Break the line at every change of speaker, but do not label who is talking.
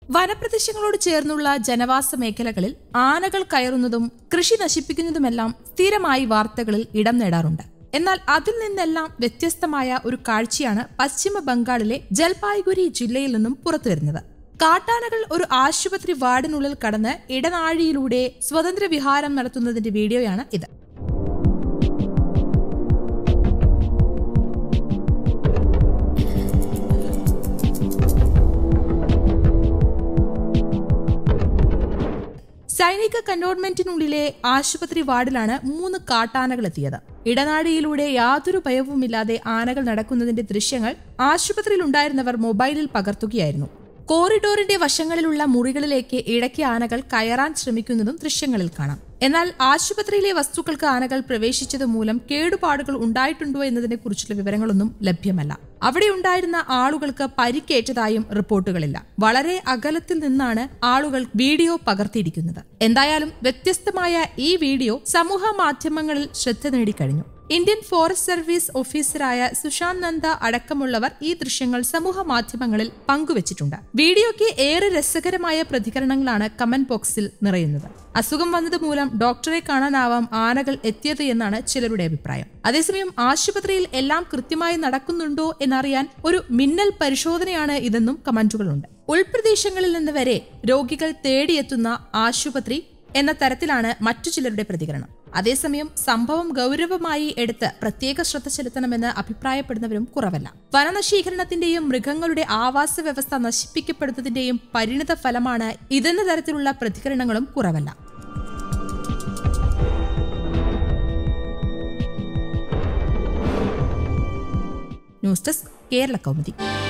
വനപ്രദേശങ്ങളോട് ചേർന്നുള്ള ജനവാസ മേഖലകളിൽ ആനകൾ കയറുന്നതും കൃഷി നശിപ്പിക്കുന്നതുമെല്ലാം സ്ഥിരമായി വാർത്തകളിൽ ഇടം നേടാറുണ്ട് എന്നാൽ അതിൽ നിന്നെല്ലാം വ്യത്യസ്തമായ ഒരു കാഴ്ചയാണ് പശ്ചിമ ബംഗാളിലെ ജൽപായ്ഗുരി ജില്ലയിൽ നിന്നും പുറത്തുവരുന്നത് കാട്ടാനകൾ ഒരു ആശുപത്രി വാർഡിനുള്ളിൽ കടന്ന് ഇടനാഴിയിലൂടെ സ്വതന്ത്ര വിഹാരം നടത്തുന്നതിന്റെ വീഡിയോയാണ് ഇത് സൈനിക കന്റോൺമെന്റിനുള്ളിലെ ആശുപത്രി വാർഡിലാണ് മൂന്ന് കാട്ടാനകൾ എത്തിയത് ഇടനാഴിയിലൂടെ യാതൊരു ഭയവുമില്ലാതെ ആനകൾ നടക്കുന്നതിന്റെ ദൃശ്യങ്ങൾ ആശുപത്രിയിലുണ്ടായിരുന്നവർ മൊബൈലിൽ പകർത്തുകയായിരുന്നു കോറിഡോറിന്റെ വശങ്ങളിലുള്ള മുറികളിലേക്ക് ഇടയ്ക്ക് ആനകൾ കയറാൻ ശ്രമിക്കുന്നതും ദൃശ്യങ്ങളിൽ കാണാം എന്നാൽ ആശുപത്രിയിലെ വസ്തുക്കൾക്ക് ആനകൾ പ്രവേശിച്ചത് മൂലം കേടുപാടുകൾ ഉണ്ടായിട്ടുണ്ടോ എന്നതിനെ കുറിച്ചുള്ള വിവരങ്ങളൊന്നും ലഭ്യമല്ല അവിടെ ഉണ്ടായിരുന്ന ആളുകൾക്ക് പരിക്കേറ്റതായും റിപ്പോർട്ടുകളില്ല വളരെ അകലത്തിൽ നിന്നാണ് ആളുകൾ വീഡിയോ പകർത്തിയിരിക്കുന്നത് എന്തായാലും വ്യത്യസ്തമായ ഈ വീഡിയോ സമൂഹ മാധ്യമങ്ങളിൽ ശ്രദ്ധ നേടിക്കഴിഞ്ഞു ഇന്ത്യൻ ഫോറസ്റ്റ് സർവീസ് ഓഫീസറായ സുശാന്ത് നന്ദ അടക്കമുള്ളവർ ഈ ദൃശ്യങ്ങൾ സമൂഹ മാധ്യമങ്ങളിൽ പങ്കുവച്ചിട്ടുണ്ട് വീഡിയോയ്ക്ക് ഏറെ രസകരമായ പ്രതികരണങ്ങളാണ് കമന്റ് ബോക്സിൽ നിറയുന്നത് അസുഖം വന്നത് മൂലം ഡോക്ടറെ കാണാനാവാം ആനകൾ എത്തിയത് എന്നാണ് ചിലരുടെ അഭിപ്രായം അതേസമയം ആശുപത്രിയിൽ എല്ലാം കൃത്യമായി നടക്കുന്നുണ്ടോ എന്നറിയാൻ ഒരു മിന്നൽ പരിശോധനയാണ് ഇതെന്നും കമന്റുകളുണ്ട് ഉൾപ്രദേശങ്ങളിൽ നിന്ന് വരെ രോഗികൾ തേടിയെത്തുന്ന ആശുപത്രി എന്ന തരത്തിലാണ് മറ്റു ചിലരുടെ പ്രതികരണം അതേസമയം സംഭവം ഗൗരവമായി എടുത്ത് പ്രത്യേക ശ്രദ്ധ ചെലുത്തണമെന്ന് അഭിപ്രായപ്പെടുന്നവരും കുറവല്ല വനനശീകരണത്തിന്റെയും മൃഗങ്ങളുടെ ആവാസ വ്യവസ്ഥ നശിപ്പിക്കപ്പെടുന്നതിന്റെയും പരിണിത ഫലമാണ് ഇതെന്ന തരത്തിലുള്ള പ്രതികരണങ്ങളും കുറവല്ല ന്യൂസ് ഡെസ്ക് കേരള കൗമുദി